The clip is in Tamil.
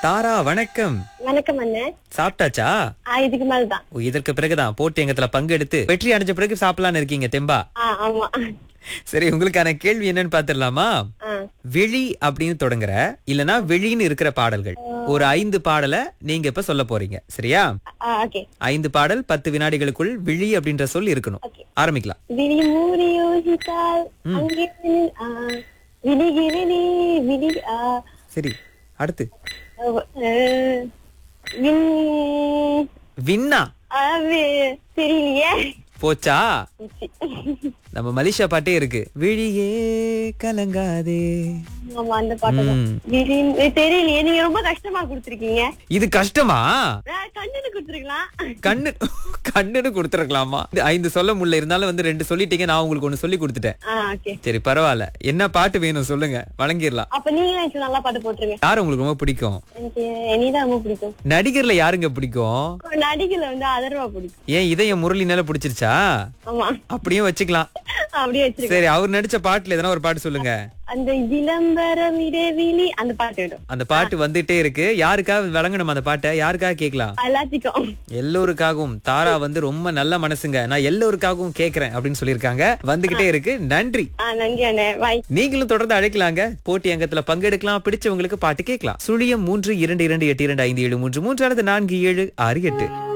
தாரா வணக்கம் வணக்கம் அண்ணன் சாப்பிட்டாச்சா ஆ இதுக்கு மேலதான் ஓ, இதற்கு பிறகுதான் போட்டி எங்கத்துல பங்கெடுத்து வெற்றி அடைஞ்ச பிறகு சாப்பிடலாம்னு இருக்கீங்க தெம்பா ஆ ஆமா சரி உங்களுக்கான கேள்வி என்னன்னு பாத்துடலாமா ஆ விழி அப்படின்னு தொடங்குற இல்லனா வெளின்னு இருக்கிற பாடல்கள் ஒரு ஐந்து பாடலை நீங்க இப்ப சொல்ல போறீங்க சரியா ஆ ஓகே ஐந்து பாடல் பத்து வினாடிகளுக்குள் விழி அப்படின்ற சொல் இருக்கணும் ஓகே ஆரம்பிக்கலாம் விழி மூடி யோசித்தால் அங்கே நில், ஆ, விழிகிறதே விழி ஆ, சரி அடுத்து அவ, ஆ, விண்- விண்ணா ஆ, வி- தெரியலையே போச்சா சி. நம்ம மலிஷா பாட்டே இருக்கு விழியே கலங்காதே ஆமா அந்த பாட்டு தான். ம். விழி தெரியலையே நீங்க ரொம்ப கஷ்டமா கொடுத்துருக்கீங்க இது கஷ்டமா கண்ணுன்னு கொடுத்துருக்கலாம் கண்ணு கண்ணுன்னு கொடுத்துருக்கலாமா இது ஐந்து சொல்ல முடியல இருந்தாலும் வந்து ரெண்டு சொல்லிட்டீங்க நான் உங்களுக்கு ஒண்ணு சொல்லி கொடுத்துட்டேன் ஆ ஓகே சரி பரவாயில்ல என்ன பாட்டு வேணும் சொல்லுங்க வழங்கிடலாம் அப்ப நீங்க எனக்கு நல்லா பாட்டு போட்டுருங்க யார் உங்களுக்கு ரொம்ப பிடிக்கும் எனக்கு இனிதான் ரொம்ப பிடிக்கும் நடிகர்ல யாருங்க பிடிக்கும் நடிகல வந்து அதர்வா பிடிக்கும் ஏன் இதயம் முரளி மேல பிடிச்சிருச்சா ஆமா அப்படியும் வச்சுக்கலாம் அப்படியே வச்சிருக்கேன் சரி அவர் நடிச்ச பாட்டுல எதனா ஒரு பாட்டு சொல்லுங்க அந்த விளம்பரம் இடைவெளி அந்த பாட்டு விடும் அந்த பாட்டு வந்துட்டே இருக்கு யாருக்காக வழங்கணும் அந்த பாட்டை யாருக்காக கேட்கலாம் எல்லாத்துக்கும் எல்லோருக்காகவும் தாரா வந்து ரொம்ப நல்ல மனசுங்க நான் எல்லோருக்காகவும் கேக்குறேன் அப்படின்னு சொல்லியிருக்காங்க வந்துகிட்டே இருக்கு நன்றி ஆ நன்றி அண்ணே பாய் நீங்களும் தொடர்ந்து அழைக்கலாங்க போட்டி அங்கத்துல பங்கெடுக்கலாம் பிடிச்சவங்களுக்கு பாட்டு கேட்கலாம் சுழியம் மூன்று இரண்டு இரண்டு எட்டு இரண்டு ஐந்து ஏழு மூன்று மூன்று அல்லது நான்கு ஏழு ஆறு எட்டு